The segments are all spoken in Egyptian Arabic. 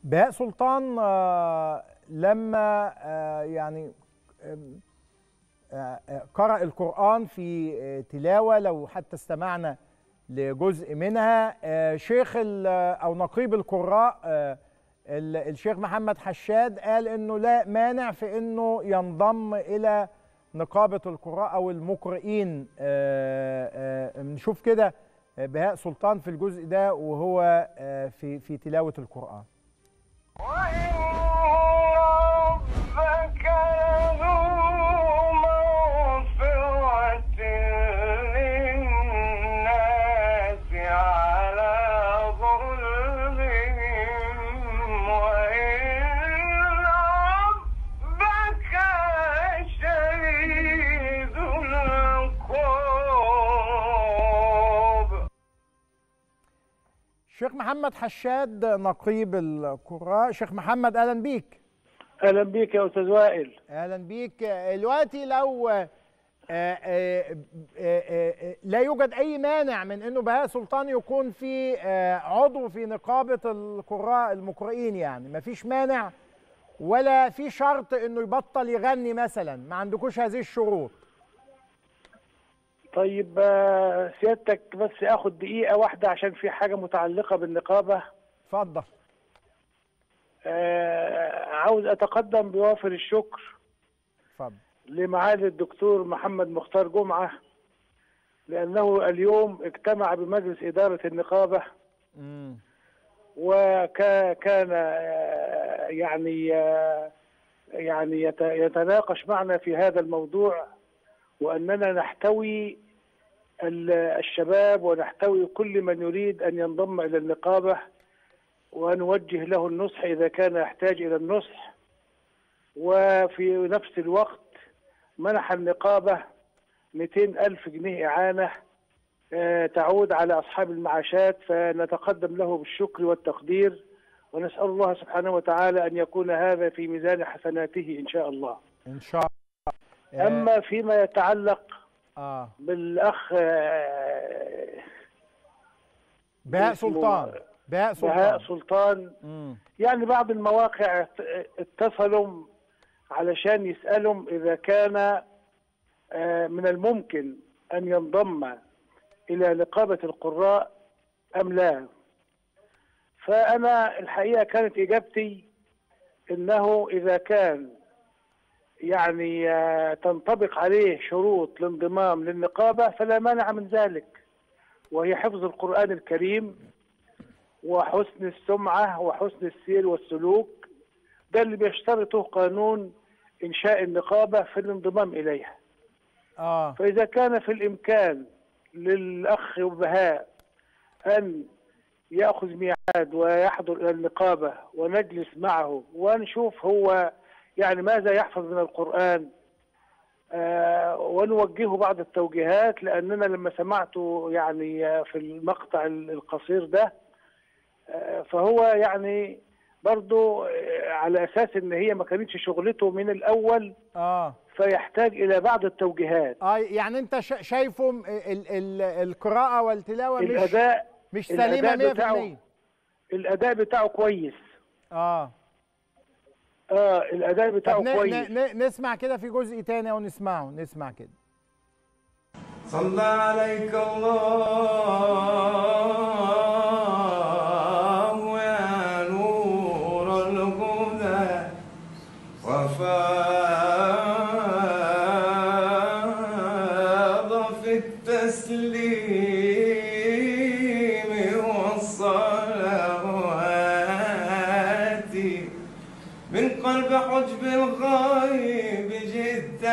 بهاء سلطان آه، لما آه، يعني آم، آه، آه، قرأ القرآن في آه، تلاوة لو حتى استمعنا لجزء منها آه، شيخ ال- أو نقيب القراء آه، ال- الشيخ محمد حشاد قال إنه لا مانع في إنه ينضم إلى نقابة القراء أو المقرئين آه، آه، نشوف كده بهاء سلطان في الجزء ده وهو آه، في في تلاوة القرآن وإن ربك لذو مغفرة للناس على ظلمهم وإن ربك شديد العقاب الشيخ محمد حشاد نقيب القراء شيخ محمد اهلا بيك اهلا بيك يا استاذ وائل اهلا بيك آه، دلوقتي لو آه، آه، آه، آه، آه، لا يوجد اي مانع من انه بهاء سلطان يكون في آه، عضو في نقابه القراء المقرئين يعني مفيش مانع ولا في شرط انه يبطل يغني مثلا ما عندكوش هذه الشروط طيب آه، سيادتك بس اخد دقيقه واحده عشان في حاجه متعلقه بالنقابه اتفضل آه، عاوز اتقدم بوافر الشكر اتفضل لمعالي الدكتور محمد مختار جمعه لانه اليوم اجتمع بمجلس اداره النقابه مم. وكان يعني آه، يعني يت- يتناقش معنا في هذا الموضوع واننا نحتوي ال- الشباب ونحتوي كل من يريد ان ينضم الى النقابه ونوجه له النصح اذا كان يحتاج الى النصح وفي نفس الوقت منح النقابه 200 ألف جنيه إعانة آه، تعود على أصحاب المعاشات فنتقدم له بالشكر والتقدير ونسأل الله سبحانه وتعالى أن يكون هذا في ميزان حسناته إن شاء الله ان شاء الله آه، أما فيما يتعلق اه بالأخ آه، بهاء اسمه سلطان بهاء بهاء سلطان سلطان مم. يعني بعض المواقع ات- اتصلوا علشان يسألوا إذا كان آه، من الممكن أن ينضم إلى نقابة القراء أم لا فأنا الحقيقة كانت إجابتي إنه إذا كان يعني آه، تنطبق عليه شروط الانضمام للنقابة فلا مانع من ذلك وهي حفظ القرآن الكريم وحسن السمعة وحسن السير والسلوك ده اللي بيشترطه قانون إنشاء النقابة في الانضمام إليها اه فإذا كان في الإمكان للأخ بهاء أن يأخذ ميعاد ويحضر إلى النقابة ونجلس معه ونشوف هو يعني ماذا يحفظ من القرآن آه ونوجهه بعض التوجيهات لأننا لما سمعته يعني آه، في المقطع القصير ده آه، فهو يعني برضو آه، على أساس إن هي ما كانتش شغلته من الأول اه فيحتاج إلى بعض التوجيهات اه يعني انت شا- شايفه م- ال ال القراءة والتلاوة مش الأداء مش الأداء سليمة بتاعه 100% الأداء بتاعه كويس اه اه الأداء طب بتاعه ن كويس ن ن نسمع كده في جزء تاني او نسمعه نسمع كده صلى عليك الله يا نور الهدى وفاض في التسليم والصلوات من قلب حجب الغيب جئت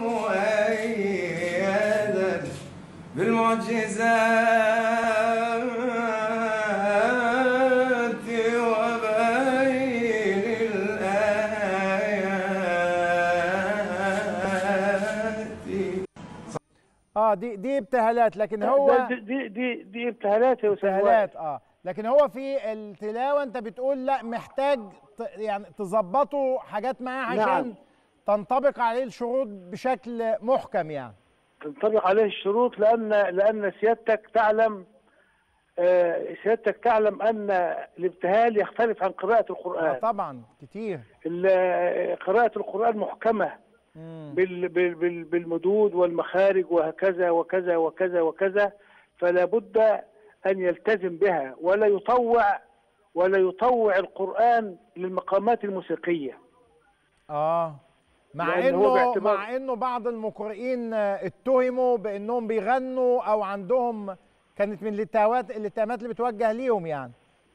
مؤيدا بالمعجزات وبين الآيات اه دي دي ابتهالات لكن هو ده- دي دي دي, دي ابتهالات يا أستاذ وائل. ابتهالات اه لكن هو في التلاوة انت بتقول لا محتاج ت يعني تظبطوا حاجات معاه عشان نعم. تنطبق عليه الشروط بشكل محكم يعني تنطبق عليه الشروط لأن لأن سيادتك تعلم آه، سيادتك تعلم ان الابتهال يختلف عن قراءه آه القران طبعا كتير ال- قراءه القران محكمه مم. بال- بال- بال- بالمدود والمخارج وهكذا وكذا وكذا وكذا فلا بد ان يلتزم بها ولا يطوع ولا يطوع القران للمقامات الموسيقيه اه مع لأن هو انه باعتبار- مع انه بعض المقرئين آه، اتهموا بانهم بيغنوا او عندهم كانت من الاتهامات الاتهامات اللي بتوجه ليهم يعني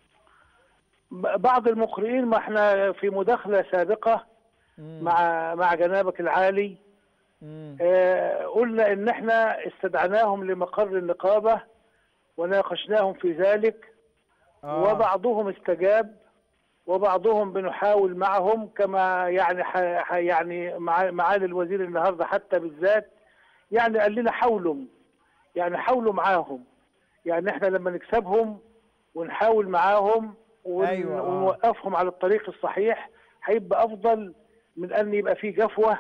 بعض المقرئين ما احنا في مداخله سابقه مم. مع مع جنابك العالي مم. آه، قلنا ان احنا استدعناهم لمقر النقابه وناقشناهم في ذلك آه. وبعضهم استجاب وبعضهم بنحاول معهم كما يعني ح ح- يعني مع معالي الوزير النهارده حتى بالذات يعني قال لنا حاولوا يعني حاولوا معاهم يعني احنا لما نكسبهم ونحاول معاهم ون- أيوة، آه. ونوقفهم على الطريق الصحيح هيبقى افضل من ان يبقى في جفوه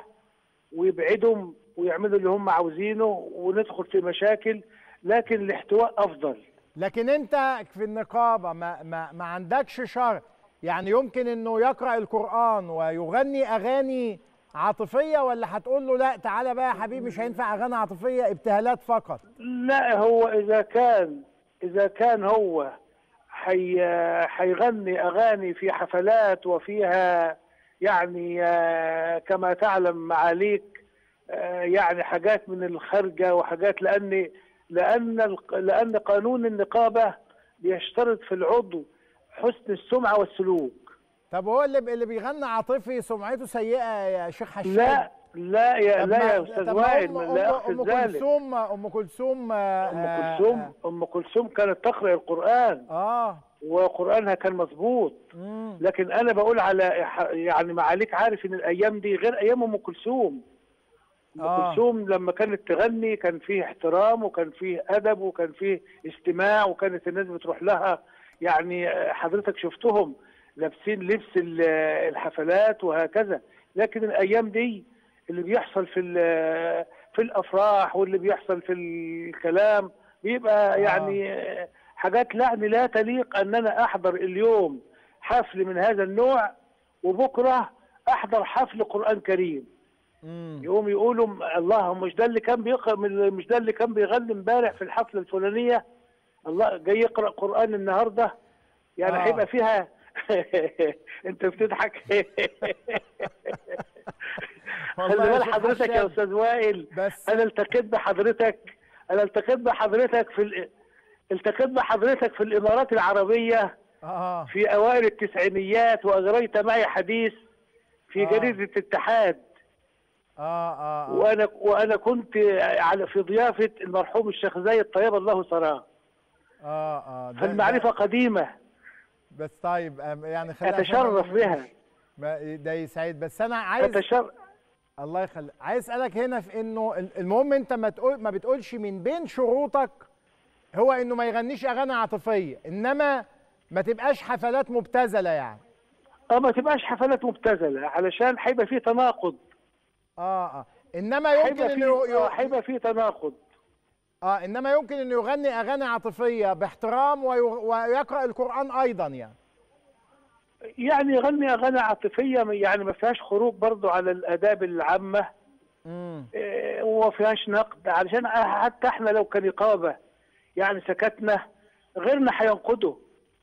ويبعدهم ويعملوا اللي هم عاوزينه وندخل في مشاكل لكن الاحتواء افضل لكن انت في النقابه ما ما ما عندكش شر يعني يمكن انه يقرا القران ويغني اغاني عاطفيه ولا هتقول له لا تعالى بقى يا حبيبي مش هينفع اغاني عاطفيه ابتهالات فقط لا هو اذا كان اذا كان هو حي حيغني اغاني في حفلات وفيها يعني آه، كما تعلم معاليك آه، يعني حاجات من الخارجه وحاجات لان لان الق- لان قانون النقابه بيشترط في العضو حسن السمعه والسلوك طب هو اللي اللي بيغني عاطفي سمعته سيئه يا شيخ حشاد لا لا يا طب لا ما- يا استاذ طب ما وائل أم- لا أم- اقصد ام ذلك كلثوم ام كلثوم آه، ام آه، كلثوم ام كلثوم كانت تقرا القران اه وقرانها كان مظبوط مم. لكن انا بقول على ح- يعني معاليك عارف ان الايام دي غير ايام ام كلثوم ام آه. كلثوم لما كانت تغني كان فيه احترام وكان فيه ادب وكان فيه استماع وكانت الناس بتروح لها يعني آه، حضرتك شفتهم لابسين لبس ال- الحفلات وهكذا لكن الايام دي اللي بيحصل في ال- في الافراح واللي بيحصل في الكلام بيبقى يعني آه، حاجات يعني لا تليق ان انا احضر اليوم حفل من هذا النوع وبكره احضر حفل قران كريم مم. يقوم يقولوا الله مش ده اللي كان بيقرا مش ده اللي كان بيغني امبارح في الحفله الفلانيه الله جاي يقرا قران النهارده يعني آه. هيبقى فيها انت بتضحك خلي والله يا بال شيخ حضرتك يا حشاد. استاذ وائل بس انا التقيت بحضرتك انا التقيت بحضرتك في ال... التقيت بحضرتك في الامارات العربيه اه في اوائل التسعينيات واجريت معي حديث في آه. جريده الاتحاد اه اه, آه. وانا وانا كنت على في ضيافه المرحوم الشيخ زايد طيب الله ثراه اه اه ده- فالمعرفه ده- قديمه بس طيب آم، يعني خلينا اتشرف بها ما- ده يسعد بس انا عايز اتشرف الله يخليك عايز اسالك هنا في انه ال- المهم انت ما تقول ما بتقولش من بين شروطك هو انه ما يغنيش اغاني عاطفيه انما ما تبقاش حفلات مبتذله يعني اه ما تبقاش حفلات مبتذله علشان هيبقى في تناقض اه اه انما يمكن هيبقى انه في ي- آه، هيبقى في تناقض اه انما يمكن انه يغني اغاني عاطفيه باحترام وي- ويقرا القران ايضا يعني يعني يغني اغاني عاطفيه يعني ما فيهاش خروج برضو على الاداب العامه امم إيه، وما فيهاش نقد علشان حتى احنا لو كنقابه يعني سكتنا غيرنا هينقده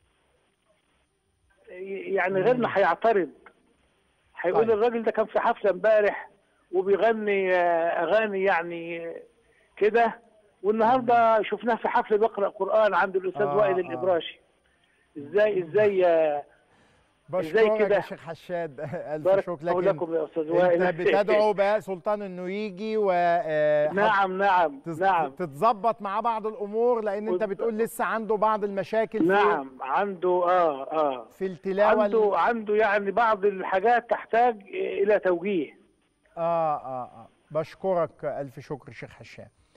يعني غيرنا هيعترض هيقول طيب. الراجل ده كان في حفله امبارح وبيغني آه، اغاني يعني كده والنهارده شفناه في حفله بيقرا قران عند الاستاذ آه، وائل آه. الابراشي ازاي ازاي آه، بشكرك كده؟ يا شيخ حشاد الف بارك شكر الله لكن لكم يا استاذ وائل انت بتدعو بقى سلطان انه يجي و آه، نعم نعم تز- نعم تتظبط مع بعض الامور لان انت وت- بتقول لسه عنده بعض المشاكل في نعم عنده اه اه في التلاوه عنده ال- عنده يعني بعض الحاجات تحتاج الى توجيه اه اه اه بشكرك الف شكر شيخ هشام